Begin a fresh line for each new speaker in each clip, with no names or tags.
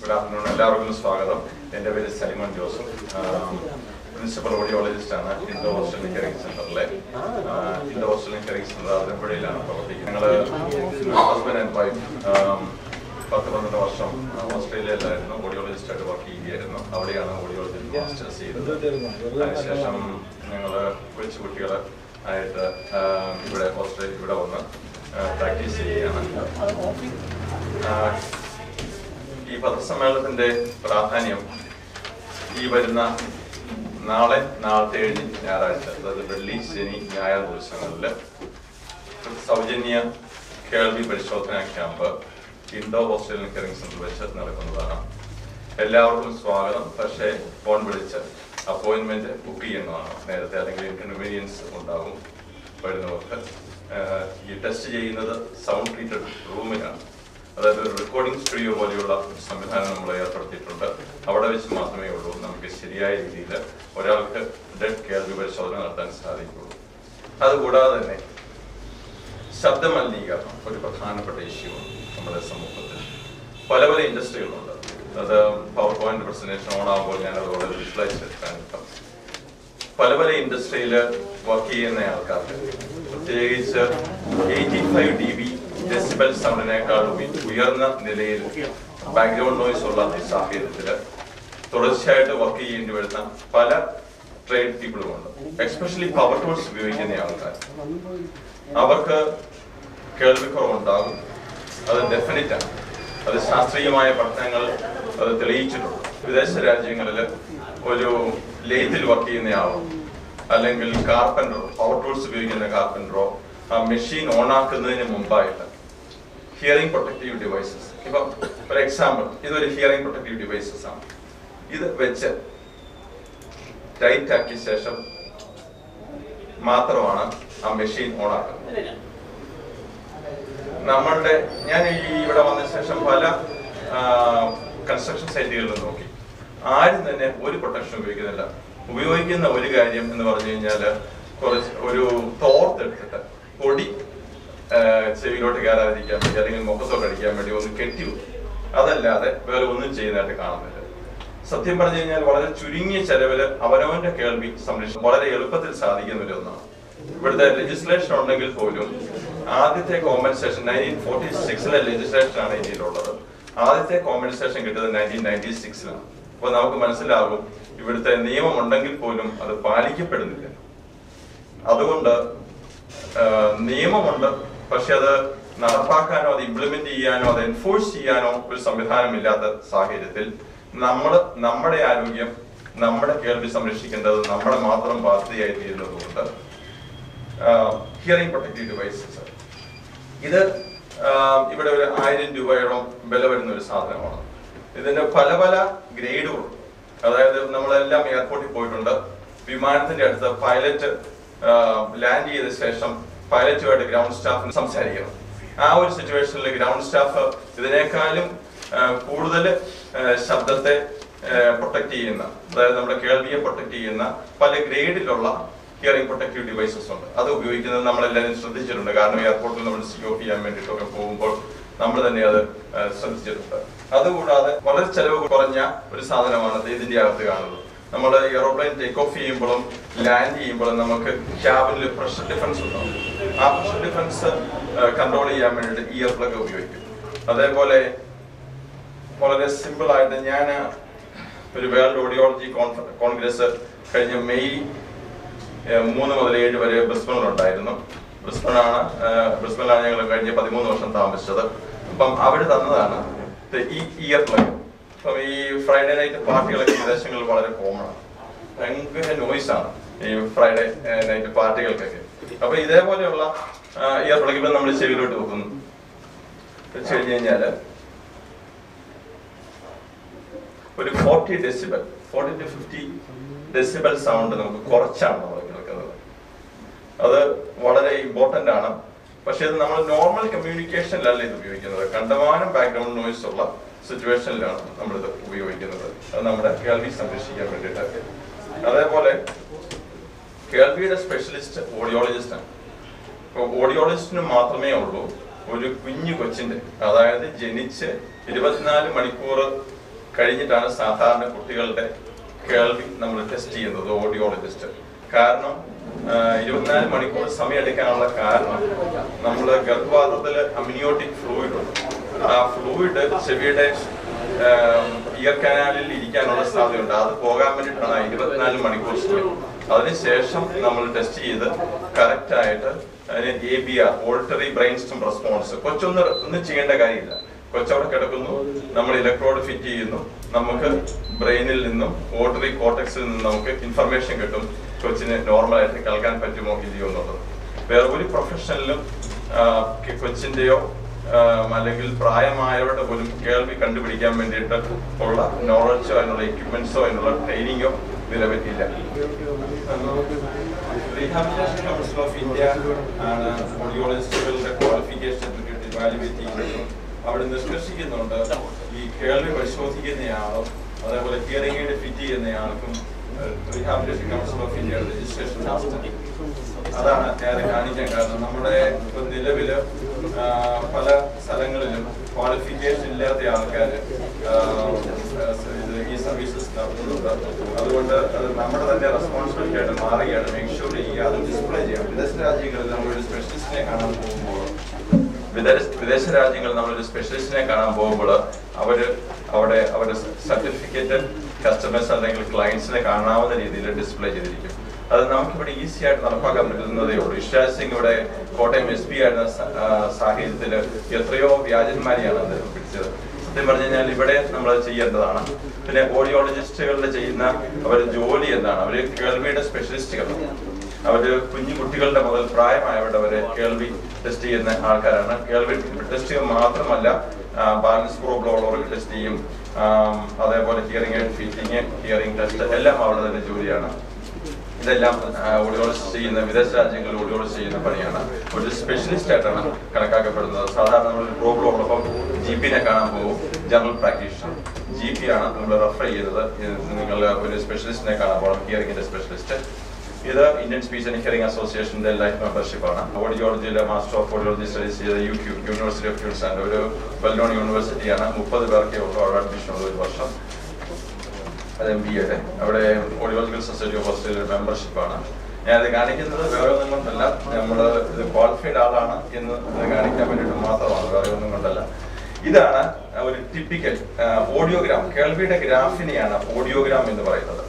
good afternoon എല്ലാവർക്കും സ്വാഗതം എൻ്റെ പേര് സൈമൺ ജോസഫ് പ്രിൻസിപ്പൽ ഓഡിയോളജിസ്റ്റ് ആണ് ഇൻഡോ ഹോസ്റ്റൽ ഹിയറിംഗ് സെന്ററിലെ ഇൻഡോ ഹോസ്റ്റൽ ഹിയറിംഗ് സെന്റർ അതിരപ്പുഴയിലാണ് പ്രവർത്തിക്കുന്നത് ഞങ്ങൾ ഹസ്ബൻഡ് ആൻഡ് വൈഫ് പത്ത് പന്ത്രണ്ട് വർഷം ഓസ്ട്രേലിയയിലായിരുന്നു ഓഡിയോളജിസ്റ്റ് ആയിട്ട് വർക്ക് ചെയ്യുകയായിരുന്നു അവിടെയാണ് ഓഡിയോളജി മാസ്റ്റേഴ്സ് ചെയ്തത് അതിനുശേഷം ഞങ്ങൾ കൊച്ചു കുട്ടികൾ ആയിട്ട് ആ, ഇവിടെ ഓസ്ട്രേലിയ ഇവിടെ വന്ന് പ്രാക്ടീസ് ചെയ്യുകയാണ് ആ, ഈ പത്രസമ്മേളനത്തിന്റെ പ്രാധാന്യം ഈ വരുന്ന നാളെ നാളത്തെ കഴിഞ്ഞ് ഞായറാഴ്ച അതായത് വെള്ളി ശനി ഞായർ ദിവസങ്ങളിൽ സൗജന്യ കേൾവി പരിശോധനാ camp Indo hostel hearing centre വെച്ച് നടക്കുന്നതാണ് എല്ലാവർക്കും സ്വാഗതം പക്ഷേ ഫോൺ വിളിച്ച് അപ്പോയിന്റ്മെന്റ് ബുക്ക് ചെയ്യുന്നതാണ് നേരത്തെ അല്ലെങ്കിൽ ഇൻകൺവീനിയൻസ് ഉണ്ടാകും വരുന്നവർക്ക് ആഹ് ഈ ടെസ്റ്റ് ചെയ്യുന്നത് സൗണ്ട് ട്രീറ്റഡ് റൂമിലാണ് അതായത് ഒരു റെക്കോർഡിംഗ് സ്റ്റുഡിയോ പോലെയുള്ള ഒരു സംവിധാനം നമ്മൾ ഏർപ്പെടുത്തിയിട്ടുണ്ട് അവിടെ വെച്ച് മാത്രമേ ഉള്ളൂ നമുക്ക് ശരിയായ രീതിയിൽ ഒരാൾക്ക് ഡെഡ് കേൾവി പരിശോധന നടത്താൻ സാധിക്കുള്ളൂ അതുകൂടാതെ തന്നെ ശബ്ദമലിനീകരണം ഒരു പ്രധാനപ്പെട്ട ഇഷ്യൂ ആണ് നമ്മുടെ സമൂഹത്തിൽ പല പല ഇൻഡസ്ട്രികളുണ്ട് അത് പവർ പോയിന്റ് പ്രസന്റേഷൻ ഓൺ ആകുമ്പോൾ ഞാൻ അതുപോലെ വിഷ്വലൈസ് എടുക്കാനിപ്പം പല പല ഇൻഡസ്ട്രിയിൽ വർക്ക് ചെയ്യുന്ന ആൾക്കാർക്ക് പ്രത്യേകിച്ച് eighty five D B decibel സൗണ്ടിനേക്കാൾ ഉയ- ഉയർന്ന നിലയിൽ ബാക്ക്ഗ്രൗണ്ട് നോയ്സ് ഉള്ള ഈ സാഹചര്യത്തിൽ തുടർച്ചയായിട്ട് വർക്ക് ചെയ്യേണ്ടി വരുന്ന പല ട്രേഡ് പീപ്പിളും ഉണ്ട് എക്സ്പെഷ്യലി പവർ ടൂൾസ് ഉപയോഗിക്കുന്ന ആൾക്കാർ അവർക്ക് കേൾവിക്കുറവുണ്ടാകും അത് ഡെഫിനറ്റ് ആണ് അത് ശാസ്ത്രീയമായ പഠനങ്ങൾ അത് തെളിയിച്ചിട്ടുണ്ട് വിദേശ രാജ്യങ്ങളിൽ ഒരു ലെയ്ത്തിൽ വർക്ക് ചെയ്യുന്നയാളോ അല്ലെങ്കിൽ കാർപ്പൻറ്ററോ പവർ ടൂൾസ് ഉപയോഗിക്കുന്ന കാർപ്പൻറ്ററോ ആ മെഷീൻ ഓണാക്കുന്നതിന് മുമ്പായിട്ട് ഹിയറിംഗ് പ്രൊട്ടക്റ്റീവ് ഡിവൈസസ് ഇപ്പം ഒരു എക്സാമ്പിൾ ഇതൊരു ഹിയറിംഗ് പ്രൊട്ടക്റ്റീവ് ഡിവൈസസ് ആണ് ഇത് വെച്ച് ടൈറ്റ് ആക്കിയ ശേഷം മാത്രമാണ് ആ മെഷീൻ ഓണാക്കുന്നത് നമ്മളുടെ ഞാൻ ഈ ഇവിടെ വന്ന ശേഷം പല കൺസ്ട്രക്ഷൻ സൈറ്റുകളിലും നോക്കി ആരും തന്നെ ഒരു പ്രൊട്ടക്ഷൻ ഉപയോഗിക്കുന്നില്ല ഉപയോഗിക്കുന്ന ഒരു കാര്യം എന്ന് പറഞ്ഞു കഴിഞ്ഞാൽ കുറച്ച് ഒരു തോർത്തെടുത്തിട്ട് പൊടി ആ, ചെവിയിലോട്ട് കയറാതിരിക്കാൻ വേണ്ടി അല്ലെങ്കിൽ മുഖത്തോട്ട് അടിക്കാൻ വേണ്ടി ഒന്ന് കെട്ടി വെക്കും അതല്ലാതെ വേറെ ഒന്നും ചെയ്യുന്നതായിട്ട് കാണുന്നില്ല സത്യം പറഞ്ഞു കഴിഞ്ഞാൽ വളരെ ചുരുങ്ങിയ ചെലവില് അവനവന്റെ കേൾവി സംരക്ഷിക്കും വളരെ എളുപ്പത്തിൽ സാധിക്കുന്ന ഒരു ഒന്നാണ് ഇവിടുത്തെ ലെജിസ്ലേഷൻ ഉണ്ടെങ്കിൽ പോലും ആദ്യത്തെ കോമ്പൻസേഷൻ നയൻറ്റീൻ ഫോർട്ടി സിക്സിലെ ലെജിസ്ലേഷൻ ആണ് ഇന്ത്യയിലുള്ളത് ആദ്യത്തെ കോമ്പൻസേഷൻ കിട്ടിയത് നയൻറ്റീൻ നയൻറ്റി സിക്സിലാണ് അപ്പൊ നമുക്ക് മനസ്സിലാകും ഇവിടുത്തെ നിയമം ഉണ്ടെങ്കിൽ പോലും അത് പാലിക്കപ്പെടുന്നില്ല അതുകൊണ്ട് ആ, നിയമമുണ്ട് പക്ഷെ അത് നടപ്പാക്കാനോ അത് ഇംപ്ലിമെന്റ് ചെയ്യാനോ അത് എൻഫോഴ്സ് ചെയ്യാനോ ഒരു സംവിധാനമില്ലാത്ത സാഹചര്യത്തിൽ നമ്മൾ നമ്മുടെ ആരോഗ്യം നമ്മുടെ കേൾവി സംരക്ഷിക്കേണ്ടത് നമ്മുടെ മാത്രം ബാധ്യതയായി തീരുന്നതുകൊണ്ട് ഹിയറിംഗ് പ്രൊട്ടക്റ്റീവ് ഡിവൈസസ് ഇത് ആ, ഇവിടെ ഒരു ആയിരം രൂപയോളം വില വരുന്ന ഒരു സാധനമാണ് ഇതിന്റെ പല പല ഗ്രേഡുകളുണ്ട് അതായത് നമ്മളെല്ലാം എയർപോർട്ടിൽ പോയിട്ടുണ്ട് വിമാനത്തിന്റെ അടുത്ത് പൈലറ്റ് ലാൻഡ് ചെയ്ത ശേഷം പൈലറ്റുമായിട്ട് ഗ്രൗണ്ട് സ്റ്റാഫിന് സംസാരിക്കണം ആ ഒരു സിറ്റുവേഷനിൽ ഗ്രൗണ്ട് സ്റ്റാഫ് ഇതിനേക്കാളും ആ, കൂടുതൽ ആ, ശബ്ദത്തെ പ്രൊട്ടക്ട് ചെയ്യുന്ന അതായത് നമ്മുടെ കേൾവിയെ പ്രൊട്ടക്ട് ചെയ്യുന്ന പല ഗ്രേഡിലുള്ള ഹിയറിംഗ് പ്രൊട്ടക്റ്റീവ് ഡിവൈസസ് ഉണ്ട് അത് ഉപയോഗിക്കുന്നത് നമ്മളെല്ലാവരും ശ്രദ്ധിച്ചിട്ടുണ്ട് കാരണം എയർപോർട്ടിൽ നമ്മൾ സി ഓഫ് ചെയ്യാൻ വേണ്ടിയിട്ടൊക്കെ പോകുമ്പോൾ നമ്മൾ തന്നെ അത് ആ, ശ്രദ്ധിച്ചിട്ടുണ്ട് അതുകൂടാതെ വളരെ ചെലവ് കുറഞ്ഞ ഒരു സാധനമാണ് ഇത് ഇതിന്റെ അകത്ത് കാണുന്നത് നമ്മൾ എയറോപ്ലെയിൻ ടേക്ക് ഓഫ് ചെയ്യുമ്പോഴും ലാൻഡ് ചെയ്യുമ്പോഴും നമുക്ക് ക്യാബിനിൽ പ്രഷർ ഡിഫറൻസ് ഉണ്ടാവും ആ പ്രഷർ ഡിഫറൻസ് കൺട്രോൾ ചെയ്യാൻ വേണ്ടിയിട്ട് ഇയർ പ്ലഗ് ഉപയോഗിക്കും അതേപോലെ വളരെ സിമ്പിൾ ആയിട്ട് ഞാൻ ഒരു വേൾഡ് ഓഡിയോളജി കോൺഗ്രസ് കഴിഞ്ഞ മെയ് ഏഹ്, മൂന്ന് മുതൽ ഏഴ് വരെ ബ്രിസ്ബണിലുണ്ടായിരുന്നു ബ്രിസ്ബണാണ് ബ്രിസ്ബണിലാണ് ഞങ്ങൾ കഴിഞ്ഞ പതിമൂന്ന് വർഷം താമസിച്ചത് അപ്പം അവര് തന്നതാണ് ഇത് ഈ ഇയർ പ്ലഗ് അപ്പം ഈ ഫ്രൈഡേ നൈറ്റ് പാർട്ടികളൊക്കെ വിദേശങ്ങളിൽ വളരെ കോമൺ ആണ് ഭയങ്കര നോയ്സ് ആണ് ഈ ഫ്രൈഡേ നൈറ്റ് പാർട്ടികൾക്കൊക്കെ അപ്പൊ ഇതേപോലെയുള്ള ഇയർ പ്ലഗ് ഇപ്പം നമ്മൾ ചെവിയിലോട്ട് വെക്കുന്നു വെച്ച് കഴിഞ്ഞ് കഴിഞ്ഞാല് ഒരു forty decibel forty to fifty decibel sound നമുക്ക് കുറച്ചാണ് നമ്മൾ കേൾക്കുന്നത് അത് വളരെ ഇമ്പോർട്ടന്റ് ആണ് പക്ഷെ ഇത് നമ്മൾ നോർമൽ കമ്മ്യൂണിക്കേഷനിലല്ല ഇത് ഉപയോഗിക്കുന്നത് കണ്ടമാനം ബാക്ക്ഗ്രൗണ്ട് നോയ്സ് ഉള്ള സിറ്റുവേഷനിലാണ് നമ്മൾ ഇത് ഉപയോഗിക്കുന്നത് അത് നമ്മുടെ കേൾവി സംരക്ഷിക്കാൻ വേണ്ടിയിട്ട് അതേപോലെ കേൾവിയുടെ സ്പെഷ്യലിസ്റ്റ് ഓഡിയോളജിസ്റ്റ് ആണ് ഇപ്പൊ ഓഡിയോളജിസ്റ്റിന് മാത്രമേ ഉള്ളൂ ഒരു കുഞ്ഞു കൊച്ചിന്റെ അതായത് ജനിച്ച് ഇരുപത്തിനാല് മണിക്കൂർ കഴിഞ്ഞിട്ടാണ് സാധാരണ കുട്ടികളുടെ കേൾവി നമ്മൾ ടെസ്റ്റ് ചെയ്യുന്നത് ഓഡിയോളജിസ്റ്റ് കാരണം ആ, ഇരുപത്തിനാല് മണിക്കൂർ സമയം എടുക്കാനുള്ള കാരണം നമ്മൾ ഗർഭപാത്രത്തിൽ അമ്നിയോട്ടിക് ഫ്ലൂയിഡ് ഉണ്ട് ആ ഫ്ലൂയിഡ് ചെവിയുടെ ഇയർ കനാലിൽ ഇരിക്കാനുള്ള സാധ്യതയുണ്ട് അത് പോകാൻ വേണ്ടിയിട്ടാണ് ആ ഇരുപത്തിനാല് മണിക്കൂർ സമയം അതിനുശേഷം നമ്മൾ ടെസ്റ്റ് ചെയ്ത് കറക്റ്റ് ആയിട്ട് അതിന് A B R auditory brain stem response കൊച്ചൊന്നും ഒന്നും ചെയ്യേണ്ട കാര്യമില്ല കൊച്ചവിടെ കിടക്കുന്നു നമ്മൾ ഇലക്ട്രോഡ് ഫിറ്റ് ചെയ്യുന്നു നമുക്ക് ബ്രെയിനിൽ നിന്നും ഓട്ടറി കോട്ടക്സിൽ നിന്നും നമുക്ക് ഇൻഫർമേഷൻ കിട്ടും കൊച്ചിന് നോർമൽ ആയിട്ട് കേൾക്കാൻ പറ്റുമോ ഇല്ലയോ എന്നുള്ളത് വേറെ ഒരു പ്രൊഫഷനിലും കൊച്ചിന്റെയോ ആ, അല്ലെങ്കിൽ പ്രായമായവരുടെ പോലും കേൾവി കണ്ടുപിടിക്കാൻ വേണ്ടിയിട്ട് ഉള്ള നോളജോ അതിനുള്ള എക്യുപ്മെന്റ്സോ അതിനുള്ള ട്രെയിനിങ്ങോ നിലവിലില്ല റീഹാബിലിറ്റേഷൻ കൗൺസിൽ ഓഫ് ഇന്ത്യ ആണ് ഓഡിയോളജിസ്റ്റുകളുടെ ക്വാളിഫിക്കേഷൻ സർട്ടിഫിക്കറ്റ് ഇവാലുവേറ്റ് ചെയ്യുന്നതും അവിടെ നിഷ്കർഷിക്കുന്നുണ്ട് ഈ കേൾവി പരിശോധിക്കുന്നയാളും അതേപോലെ ഹിയറിംഗ് എയ്ഡ് ഫിറ്റ് ചെയ്യുന്നയാൾക്കും റീഹാബിലിറ്റേഷൻ കൗൺസിൽ ഓഫ് ഇന്ത്യയുടെ രജിസ്ട്രേഷൻ അതാണ് ഞാൻ കാണിക്കാൻ കാരണം നമ്മുടെ ഇപ്പൊ നിലവില് ആ, പല സ്ഥലങ്ങളിലും ക്വാളിഫിക്കേഷൻ ഇല്ലാത്ത ആൾക്കാർ ഈ സർവീസസ് നടത്തുന്നുണ്ട് അതുകൊണ്ട് അത് നമ്മുടെ തന്നെ റെസ്പോൺസിബിലിറ്റി ആയിട്ട് മാറുകയാണ് മേക്ക് ഷുവർ ചെയ്യുക അത് ഡിസ്പ്ലേ ചെയ്യാം വിദേശ രാജ്യങ്ങളിൽ നമ്മളൊരു സ്പെഷ്യലിസ്റ്റിനെ കാണാൻ പോകുമ്പോൾ വിദേശ വിദേശ രാജ്യങ്ങളിൽ നമ്മളൊരു സ്പെഷ്യലിസ്റ്റിനെ കാണാൻ പോകുമ്പോൾ അവര് അവിടെ അവരുടെ സർട്ടിഫിക്കറ്റ് കസ്റ്റമേഴ്സ് അല്ലെങ്കിൽ ക്ലയൻസിനെ കാണാവുന്ന രീതിയിൽ ഡിസ്പ്ലേ ചെയ്തിരിക്കും അത് നമുക്കിവിടെ ഈസി ആയിട്ട് നടപ്പാക്കാൻ പറ്റുന്നതേ ഉള്ളൂ ഇഷാജ് സിംഗ് ഇവിടെ കോട്ടയം എസ് പി ആയിരുന്ന സ- ആ, സാഹചര്യത്തിൽ എത്രയോ വ്യാജന്മാരെയാണ് അദ്ദേഹം പിടിച്ചത് സത്യം പറഞ്ഞു കഴിഞ്ഞാൽ ഇവിടെ നമ്മൾ ചെയ്യേണ്ടതാണ് പിന്നെ ഓഡിയോളജിസ്റ്റുകളുടെ ചെയ്യുന്ന അവരുടെ ജോലി എന്താണ് അവര് കേൾവിയുടെ സ്പെഷ്യലിസ്റ്റുകളാണ് അവര് കുഞ്ഞു കുട്ടികളുടെ മുതൽ പ്രായമായവരുടെ വരെ കേൾവി ടെസ്റ്റ് ചെയ്യുന്ന ആൾക്കാരാണ് കേൾവി ടെസ്റ്റ് ചെയ്യുക മാത്രമല്ല ബാലൻസ് പ്രോബ്ലം ഉള്ളവർക്ക് ടെസ്റ്റ് ചെയ്യും ആം, അതേപോലെ hearing aid fitting hearing test എല്ലാം അവരുടെ തന്നെ ജോലിയാണ് ഇതെല്ലാം ഓഡിയോളജിസ്റ്റ് ചെയ്യുന്ന വിദേശ രാജ്യങ്ങളിൽ ഓഡിയോളജിസ്റ്റ് ചെയ്യുന്ന പണിയാണ് ഒരു സ്പെഷ്യലിസ്റ്റ് ആയിട്ടാണ് കണക്കാക്കപ്പെടുന്നത് സാധാരണ നമ്മൾ പ്രോബ്ലം ഉള്ളപ്പം ജി പിനെ കാണാൻ പോകും ജനറൽ പ്രാക്ടീഷണർ ജി പി ആണ് നമ്മൾ റെഫർ ചെയ്യുന്നത് ഇത് നിങ്ങൾ ഒരു സ്പെഷ്യലിസ്റ്റിനെ കാണാൻ പോകണം ഹിയറിംഗിന്റെ സ്പെഷ്യലിസ്റ്റ് ഇത് ഇന്ത്യൻ സ്പീച്ച് ആൻഡ് ഹിയറിംഗ് അസോസിയേഷന്റെ ലൈഫ് മെമ്പർഷിപ്പ് ആണ് ഓഡിയോളജിയിലെ മാസ്റ്റർ ഓഫ് ഓഡിയോളജി സ്റ്റഡീസ് ചെയ്ത U Q university of Queensland ഒരു വെൽ നോൺ യൂണിവേഴ്സിറ്റിയാണ് മുപ്പത് പേർക്കേ ഉള്ളൂ അവിടെ അഡ്മിഷൻ ഉള്ള ഒരു വർഷം അത് എം ബി എയുടെ അവിടെ audiological society of Australia membership ആണ് ഞാനത് കാണിക്കുന്നത് വേറെ ഒന്നും കൊണ്ടല്ല നമ്മൾ ഇത് ക്വാളിഫൈഡ് ആളാണ് എന്ന് ഇത് കാണിക്കാൻ വേണ്ടിയിട്ട് മാത്രമാണ് വേറെ ഒന്നും കൊണ്ടല്ല ഇതാണ് ഒരു ടിപ്പിക്കൽ ഓഡിയോഗ്രാം കേൾവിയുടെ ഗ്രാഫിനെയാണ് ഓഡിയോഗ്രാം എന്ന് പറയുന്നത്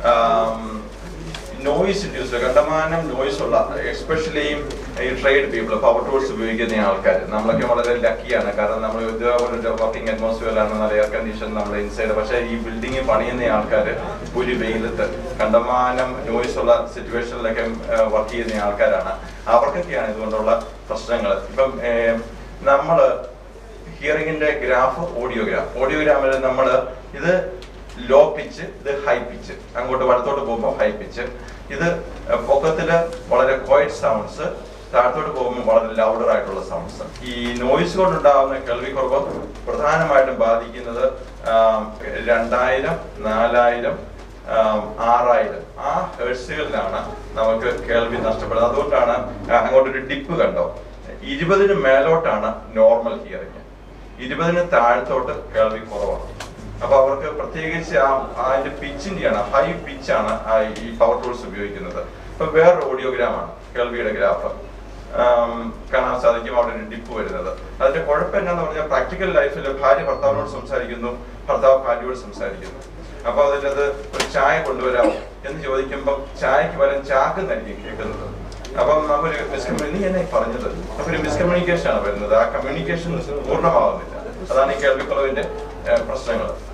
നോയിസ് ഇൻഡ്യൂസ്ഡ് കണ്ടമാനം നോയിസ് ഉള്ള എസ്പെഷ്യലി ഈ ട്രേഡ് പീപ്പിൾ പവർ ടൂൾസ് ഉപയോഗിക്കുന്ന ആൾക്കാർ നമ്മളൊക്കെ വളരെ ലക്കിയാണ് കാരണം നമ്മൾ ഇതേപോലെ വർക്കിംഗ് അറ്റ്മോസ്ഫിയറിലാണ് നല്ല എയർ കണ്ടീഷൻ നമ്മുടെ ഇൻസൈഡ് പക്ഷേ ഈ ബിൽഡിംഗ് പണിയുന്ന ആൾക്കാർ ഒരു വെയിലത്ത് കണ്ടമാനം നോയിസ് ഉള്ള സിറ്റുവേഷനിലൊക്കെ വർക്ക് ചെയ്യുന്ന ആൾക്കാരാണ് അവർക്കൊക്കെയാണ് ഇതുകൊണ്ടുള്ള പ്രശ്നങ്ങൾ ഇപ്പം ഏർ, നമ്മള് ഹിയറിംഗിന്റെ ഗ്രാഫ് ഓഡിയോഗ്രാം ഓഡിയോഗ്രാമിൽ നമ്മൾ ഇത് ലോ പിച്ച് ഇത് ഹൈ പിച്ച് അങ്ങോട്ട് വലത്തോട്ട് പോകുമ്പോൾ ഹൈ പിച്ച് ഇത് പൊക്കത്തില് വളരെ ക്വയറ്റ് സൗണ്ട്സ് താഴത്തോട്ട് പോകുമ്പോൾ വളരെ ലൗഡർ ആയിട്ടുള്ള സൗണ്ട്സ് ഈ നോയിസ് കൊണ്ടുണ്ടാകുന്ന കേൾവിക്കുറവ് പ്രധാനമായിട്ടും ബാധിക്കുന്നത് ആം, രണ്ടായിരം നാലായിരം ആം, ആറായിരം ആ ഹേഴ്സുകളിലാണ് നമുക്ക് കേൾവി നഷ്ടപ്പെടുന്നത് അതുകൊണ്ടാണ് അങ്ങോട്ടൊരു ഡിപ്പ് കണ്ടോ ഇരുപതിന് മേലോട്ടാണ് നോർമൽ ഹിയറിംഗ് ഇരുപതിന് താഴത്തോട്ട് കേൾവി കുറവാണ് അപ്പൊ അവർക്ക് പ്രത്യേകിച്ച് ആ അതിന്റെ പിച്ചിന്റെയാണ് ഹൈ പിച്ചാണ് ഈ പവർ ടൂൾസ് ഉപയോഗിക്കുന്നത് ഇപ്പൊ വേറൊരു ഓഡിയോഗ്രാമാണ് കേൾവിയുടെ ഗ്രാഫ് കാണാൻ സാധിക്കും അവിടെ ഒരു ഡിപ്പ് വരുന്നത് അതിന്റെ കുഴപ്പം എന്നാന്ന് പറഞ്ഞാൽ പ്രാക്ടിക്കൽ ലൈഫിൽ ഭാര്യ ഭർത്താവിനോട് സംസാരിക്കുന്നു ഭർത്താവ് ഭാര്യയോട് സംസാരിക്കുന്നു അപ്പൊ അതിലത് ഒരു ചായ കൊണ്ടുവരാമോ എന്ന് ചോദിക്കുമ്പോൾ ചായക്ക് പകരം ചാക്കെന്നായിരിക്കും കേൾക്കുന്നത് അപ്പം നമുക്കൊരു മിസ്കമ്മ്യൂ നീ എന്നെ പറഞ്ഞത് അപ്പൊ ഒരു മിസ്കമ്മ്യൂണിക്കേഷൻ ആണ് വരുന്നത് ആ കമ്മ്യൂണിക്കേഷൻ പൂർണ്ണമാവുന്നില്ല അതാണ് ഈ കേൾവിക്കുറവിന്റെ പ്രശ്നങ്ങൾ